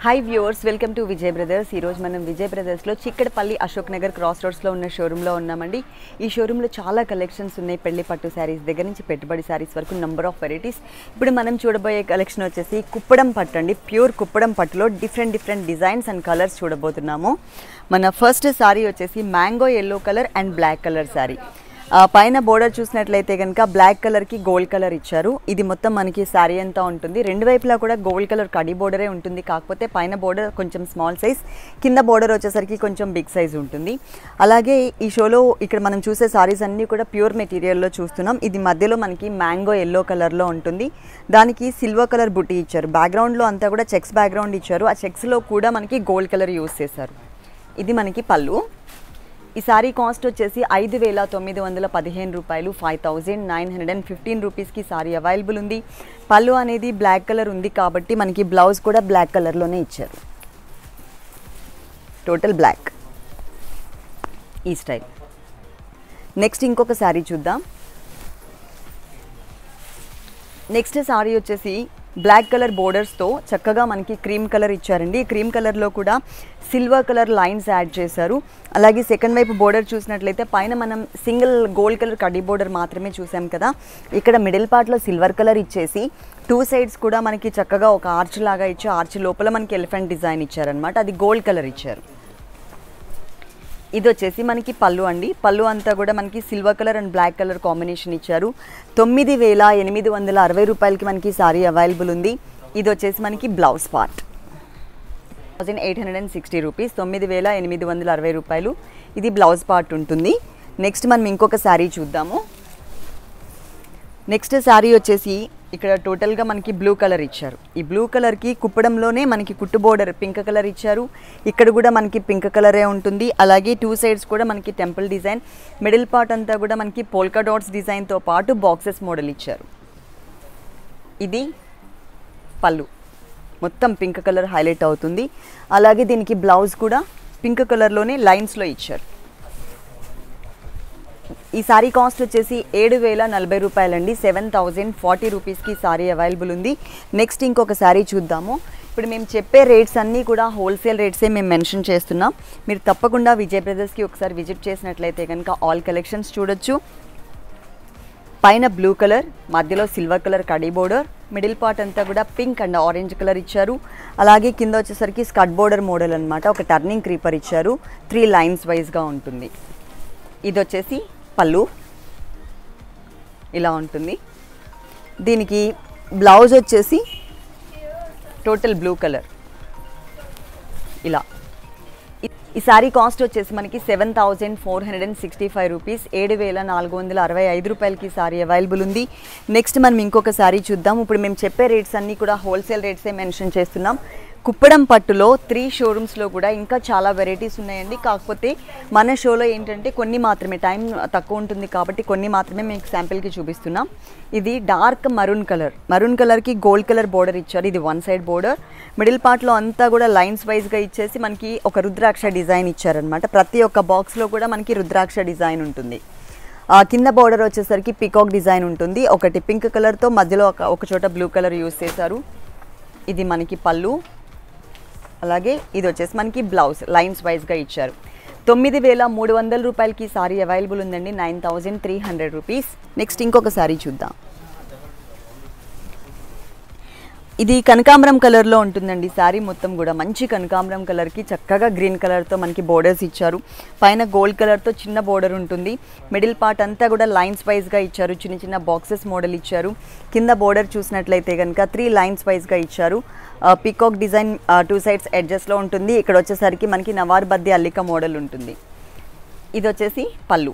hi viewers welcome to Vijay brothers ఈరోజు మనం విజయ్ బ్రదర్స్లో చిక్కడపల్లి అశోక్ నగర్ క్రాస్ రోడ్స్లో ఉన్న షోరూంలో ఉన్నామండి ఈ షోరూంలో చాలా కలెక్షన్స్ ఉన్నాయి పెళ్లి పట్టు శారీస్ దగ్గర నుంచి పెట్టుబడి శారీస్ వరకు నెంబర్ ఆఫ్ వెరైటీస్ ఇప్పుడు మనం చూడబోయే కలెక్షన్ వచ్చేసి కుప్పడం పట్టు అండి ప్యూర్ కుప్పడం పట్టులో different different designs and colours చూడబోతున్నాము మన ఫస్ట్ శారీ వచ్చేసి mango yellow colour and black colour sari ఆ, పైన బోర్డర్ చూసినట్లయితే కనుక బ్లాక్ కలర్కి గోల్డ్ కలర్ ఇచ్చారు ఇది మొత్తం మనకి శారీ అంతా ఉంటుంది రెండు వైపులా కూడా గోల్డ్ కలర్ కడి బోర్డరే ఉంటుంది కాకపోతే పైన బోర్డర్ కొంచెం స్మాల్ సైజ్ కింద బోర్డర్ వచ్చేసరికి కొంచెం బిగ్ సైజ్ ఉంటుంది అలాగే ఈ షోలో ఇక్కడ మనం చూసే సారీస్ అన్నీ కూడా ప్యూర్ మెటీరియల్లో చూస్తున్నాం ఇది మధ్యలో మనకి మ్యాంగో ఎల్లో కలర్లో ఉంటుంది దానికి సిల్వర్ కలర్ బుట్టి ఇచ్చారు బ్యాక్గ్రౌండ్లో అంతా కూడా చెక్స్ బ్యాక్గ్రౌండ్ ఇచ్చారు ఆ చెక్స్లో కూడా మనకి గోల్డ్ కలర్ యూస్ చేశారు ఇది మనకి పళ్ళు ఈ సారీ కాస్ట్ వచ్చేసి ఐదు వేల తొమ్మిది వందల పదిహేను రూపాయలు five thousand nine hundred and fifteen రూపీస్కి సారీ అవైలబుల్ ఉంది పళ్ళు అనేది బ్లాక్ కలర్ ఉంది కాబట్టి మనకి బ్లౌజ్ కూడా బ్లాక్ కలర్లోనే ఇచ్చారు టోటల్ బ్లాక్ ఈ స్టైల్ నెక్స్ట్ ఇంకొక శారీ చూద్దాం నెక్స్ట్ సారీ వచ్చేసి బ్లాక్ కలర్ బోర్డర్స్తో చక్కగా మనకి క్రీమ్ కలర్ ఇచ్చారండి ఈ క్రీమ్ కలర్లో కూడా సిల్వర్ కలర్ లైన్స్ యాడ్ చేశారు అలాగే సెకండ్ వైపు బోర్డర్ చూసినట్లయితే పైన మనం సింగిల్ గోల్డ్ కలర్ కడ్డీ బోర్డర్ మాత్రమే చూసాం కదా ఇక్కడ మిడిల్ పార్ట్లో సిల్వర్ కలర్ ఇచ్చేసి టూ సైడ్స్ కూడా మనకి చక్కగా ఒక ఆర్చ్ లాగా ఇచ్చి ఆర్చ్ లోపల మనకి ఎలిఫెంట్ డిజైన్ ఇచ్చారనమాట అది గోల్డ్ కలర్ ఇచ్చారు ఇది వచ్చేసి మనకి పళ్ళు అండి పళ్ళు అంతా కూడా మనకి silver colour and black colour combination ఇచ్చారు తొమ్మిది వేల ఎనిమిది వందల అరవై రూపాయలకి మనకి సారీ అవైలబుల్ ఉంది ఇది వచ్చేసి మనకి blouse part thousand eight hundred and sixty rupees తొమ్మిది వేల ఎనిమిది వందల అరవై రూపాయలు ఇది బ్లౌజ్ పార్ట్ ఉంటుంది నెక్స్ట్ మనం ఇంకొక శారీ చూద్దాము నెక్స్ట్ శారీ వచ్చేసి ఇక్కడ టోటల్గా మనకి బ్లూ కలర్ ఇచ్చారు ఈ బ్లూ కలర్కి కుప్పడంలోనే మనకి కుట్టు బోర్డర్ పింక్ కలర్ ఇచ్చారు ఇక్కడ కూడా మనకి పింక్ కలరే ఉంటుంది అలాగే టూ సైడ్స్ కూడా మనకి టెంపుల్ డిజైన్ మిడిల్ పార్ట్ అంతా కూడా మనకి పోల్కా డాట్స్ డిజైన్తో పాటు బాక్సెస్ మోడల్ ఇచ్చారు ఇది పళ్ళు మొత్తం పింక్ కలర్ హైలైట్ అవుతుంది అలాగే దీనికి బ్లౌజ్ కూడా పింక్ కలర్లోనే లైన్స్లో ఇచ్చారు ఈ సారీ కాస్ట్ వచ్చేసి ఏడు వేల నలభై రూపాయలండి సెవెన్ థౌజండ్ ఫార్టీ రూపీస్కి సారీ అవైలబుల్ ఉంది నెక్స్ట్ ఇంకొక సారీ చూద్దాము ఇప్పుడు మేము చెప్పే రేట్స్ అన్నీ కూడా హోల్సేల్ రేట్సే మేము మెన్షన్ చేస్తున్నాం మీరు తప్పకుండా విజయ్ బ్రదర్స్కి ఒకసారి విజిట్ చేసినట్లయితే కనుక ఆల్ కలెక్షన్స్ చూడొచ్చు పైన బ్లూ కలర్ మధ్యలో సిల్వర్ కలర్ కడీ బోర్డర్ మిడిల్ పార్ట్ అంతా కూడా పింక్ అండ్ ఆరెంజ్ కలర్ ఇచ్చారు అలాగే కింద వచ్చేసరికి స్కట్ బోర్డర్ మోడల్ అనమాట ఒక టర్నింగ్ క్రీపర్ ఇచ్చారు త్రీ లైన్స్ వైజ్గా ఉంటుంది ఇది వచ్చేసి పళ్ళు ఇలా ఉంటుంది దీనికి బ్లౌజ్ వచ్చేసి టోటల్ బ్లూ కలర్ ఇలా ఈ- ఈ సారీ కాస్ట్ వచ్చేసి మనకి seven thousand four hundred and sixty five rupees ఏడు వేల నాలుగు వందల అరవై ఐదు రూపాయలకి సారీ అవైలబుల్ ఉంది నెక్స్ట్ మనం ఇంకొక సారీ చూద్దాం ఇప్పుడు మేము చెప్పే రేట్స్ అన్నీ కూడా హోల్సేల్ రేట్సే మెన్షన్ చేస్తున్నాం కుప్పడం పట్టులో త్రీ షోరూమ్స్లో కూడా ఇంకా చాలా వెరైటీస్ ఉన్నాయండి కాకపోతే మన షోలో ఏంటంటే కొన్ని మాత్రమే టైం తక్కువ ఉంటుంది కాబట్టి కొన్ని మాత్రమే మీకు శాంపిల్కి చూపిస్తున్నాం ఇది డార్క్ మరూన్ కలర్ మరూన్ కలర్కి గోల్డ్ కలర్ బోర్డర్ ఇచ్చారు ఇది వన్ సైడ్ బోర్డర్ మిడిల్ పార్ట్లో అంతా కూడా లైన్స్ వైజ్గా ఇచ్చేసి మనకి ఒక రుద్రాక్ష డిజైన్ ఇచ్చారనమాట ప్రతి ఒక్క బాక్స్లో కూడా మనకి రుద్రాక్ష డిజైన్ ఉంటుంది ఆ, కింద బార్డర్ వచ్చేసరికి పికాక్ డిజైన్ ఉంటుంది ఒకటి పింక్ కలర్తో మధ్యలో ఒక ఒక చోట బ్లూ కలర్ యూస్ చేశారు ఇది మనకి పళ్ళు అలాగే ఇది వచ్చేసి మనకి బ్లౌజ్ లైన్స్ వైజ్గా ఇచ్చారు తొమ్మిది వేల మూడు వందల రూపాయలకి సారీ అవైలబుల్ ఉందండి nine thousand three hundred rupees next ఇంకొక సారీ చూద్దాం ఇది కనకాంబరం కలర్లో ఉంటుందండి శారీ మొత్తం కూడా మంచి కనకాంబరం కలర్కి చక్కగా గ్రీన్ కలర్తో మనకి బోర్డర్స్ ఇచ్చారు పైన గోల్డ్ కలర్తో చిన్న బోర్డర్ ఉంటుంది మిడిల్ పార్ట్ అంతా కూడా లైన్స్ వైజ్గా ఇచ్చారు చిన్న చిన్న బాక్సెస్ మోడల్ ఇచ్చారు కింద బోర్డర్ చూసినట్లయితే కనుక త్రీ లైన్స్ వైజ్గా ఇచ్చారు పికాక్ డిజైన్ టూ సైడ్స్ ఎడ్జెస్లో ఉంటుంది ఇక్కడ వచ్చేసరికి మనకి నవార్ బద్ది అల్లిక మోడల్ ఉంటుంది ఇది వచ్చేసి పళ్ళు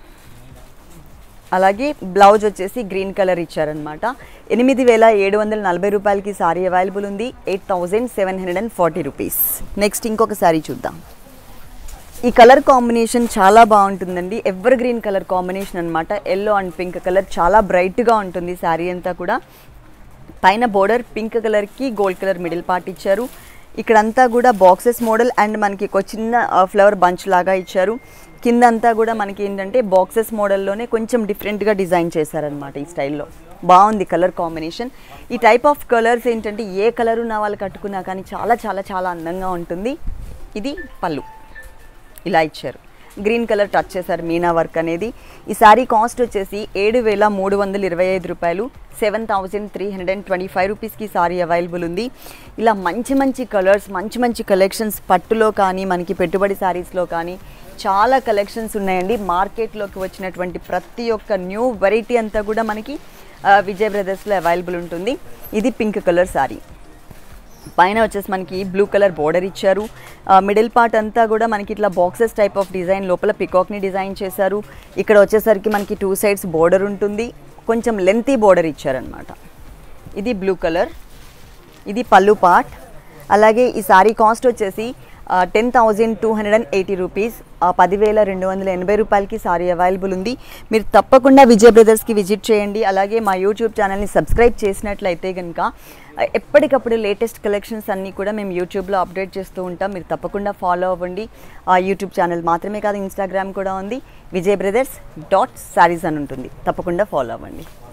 అలాగే బ్లౌజ్ వచ్చేసి గ్రీన్ కలర్ ఇచ్చారనమాట ఎనిమిది వేల ఏడు వందల నలభై రూపాయలకి సారీ అవైలబుల్ ఉంది eight thousand seven hundred and forty rupees next ఇంకొక సారీ చూద్దాం ఈ కలర్ కాంబినేషన్ చాలా బాగుంటుందండి ఎవర్ గ్రీన్ కలర్ కాంబినేషన్ అనమాట ఎల్లో అండ్ పింక్ కలర్ చాలా బ్రైట్గా ఉంటుంది శారీ అంతా కూడా పైన బోర్డర్ పింక్ కలర్కి గోల్డ్ కలర్ మిడిల్ పార్ట్ ఇచ్చారు ఇక్కడంతా కూడా బాక్సెస్ మోడల్ అండ్ మనకి ఒక చిన్న ఫ్లవర్ బంచ్ లాగా ఇచ్చారు కింద అంతా కూడా మనకి ఏంటంటే బాక్సెస్ మోడల్లోనే కొంచెం డిఫరెంట్గా డిజైన్ చేశారనమాట ఈ స్టైల్లో బాగుంది కలర్ కాంబినేషన్ ఈ టైప్ ఆఫ్ కలర్స్ ఏంటంటే ఏ కలర్ ఉన్న వాళ్ళు కట్టుకున్నా కానీ చాలా చాలా చాలా అందంగా ఉంటుంది ఇది పళ్ళు ఇలా ఇచ్చారు గ్రీన్ కలర్ టచ్ చేశారు మీనా వర్క్ అనేది ఈ శారీ కాస్ట్ వచ్చేసి ఏడు వేల మూడు వందల ఇరవై ఐదు రూపాయలు seven thousand three hundred and twenty five రూపీస్కి సారీ అవైలబుల్ ఉంది ఇలా మంచి మంచి కలర్స్ మంచి మంచి కలెక్షన్స్ పట్టులో కానీ మనకి పెట్టుబడి శారీస్లో కానీ చాలా కలెక్షన్స్ ఉన్నాయండి మార్కెట్లోకి వచ్చినటువంటి ప్రతి ఒక్క న్యూ వెరైటీ అంతా కూడా మనకి ఆ, విజయ్ బ్రదర్స్లో అవైలబుల్ ఉంటుంది ఇది పింక్ కలర్ శారీ పైన వచ్చేసి మనకి బ్లూ కలర్ బోర్డర్ ఇచ్చారు మిడిల్ పార్ట్ అంతా కూడా మనకి ఇట్లా బాక్సెస్ టైప్ ఆఫ్ డిజైన్ లోపల పికాక్ని డిజైన్ చేశారు ఇక్కడ వచ్చేసరికి మనకి టూ సైడ్స్ బోర్డర్ ఉంటుంది కొంచెం లెంతీ బోర్డర్ ఇచ్చారనమాట ఇది బ్లూ కలర్ ఇది పళ్ళు పార్ట్ అలాగే ఈ సారీ కాస్ట్ వచ్చేసి ten thousand two hundred and eighty rupees పదివేల రెండు వందల ఎనభై రూపాయలకి సారీ అవైలబుల్ ఉంది మీరు తప్పకుండా విజయ్ బ్రదర్స్కి విజిట్ చేయండి అలాగే మా యూట్యూబ్ ఛానల్ని సబ్స్క్రైబ్ చేసినట్లయితే కనుక ఆ, ఎప్పటికప్పుడు లేటెస్ట్ కలెక్షన్స్ అన్నీ కూడా మేము యూట్యూబ్లో అప్డేట్ చేస్తూ ఉంటాం మీరు తప్పకుండా ఫాలో అవ్వండి ఆ యూట్యూబ్ ఛానల్ మాత్రమే కాదు ఇన్స్టాగ్రామ్ కూడా ఉంది విజయ్ బ్రదర్స్ డాట్ శారీస్ అని ఉంటుంది తప్పకుండా ఫాలో అవ్వండి